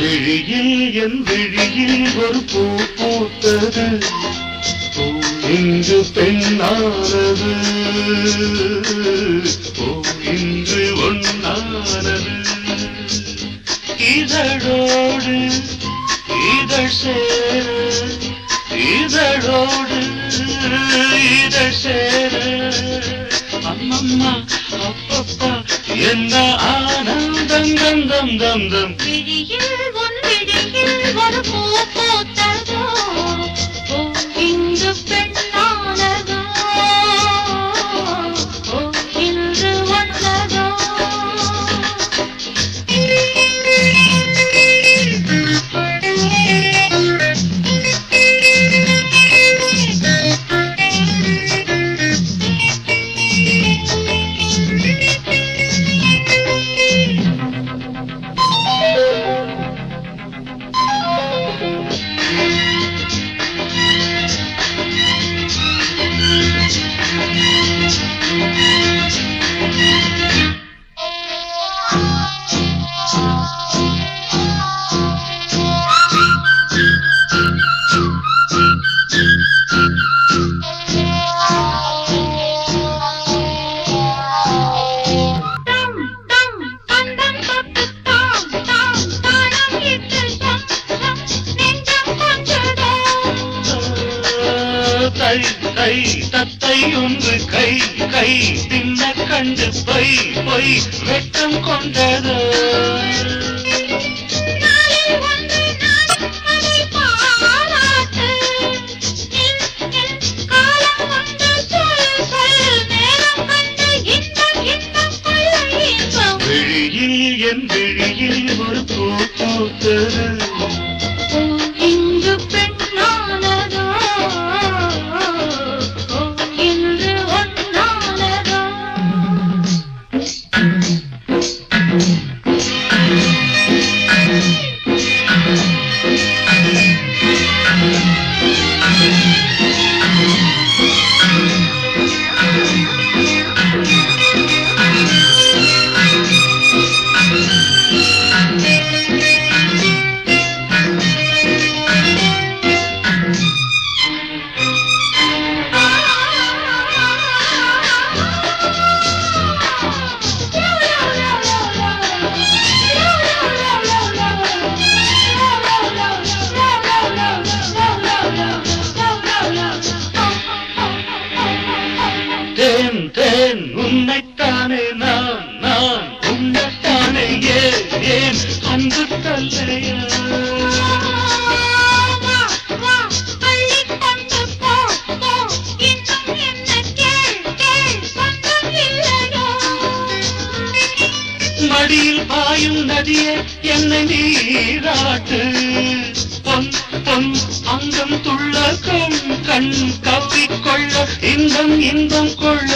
விழியில் என் விழியில் ஒரு பூ பூத்தது பூ இன்று பெண்ணானது பூ இன்று ஒன்னானது இதழோடு இதழ் சேர இதழோடு இதழ் சேர அம்மம்மா அப்பப்பா என்ன ஆனந்தம் தம் தம் தம் தம் விழியில் உன் விழியில் ஒரு பூ பூத்ததோ ஓ இங்கு பெண்ணானதோ ஓ இன்று வந்ததோ டம் டம் பந்தம் தொட்டு தாம் தாம் தாளம் இட்டு தம் தம் நெஞ்சம் கொஞ்சதோ தை தை தத்தை ஒன்று கை கை தின்ன கண்டு பை பொய் வெட்கம் கொண்டது நாளில் வந்து நான் அதை பாராட்டு நின் நின் காலம் வந்து சொல் சொல் நேரம் கண்டு இன்பம் இன்பம் கொள்ள இன்பம் விழியில் என் விழியில் ஒரு பூ பூத்தது ஓ இங்கு பெண்ணானதோ ஓ இன்று ஒன்னானதோ தேன் தேன் உன்னைத்தானே நான் நான் உன்னைத்தானே ஏன் ஏன் அன்பு தல்லையா மடியில் பாயும் நதியே என்னை நீராட்டு பொன் பொன் அங்கம் துள்ள கண் கண் கவ்விக்கொள்ள இன்பம் இன்பம் கொள்ள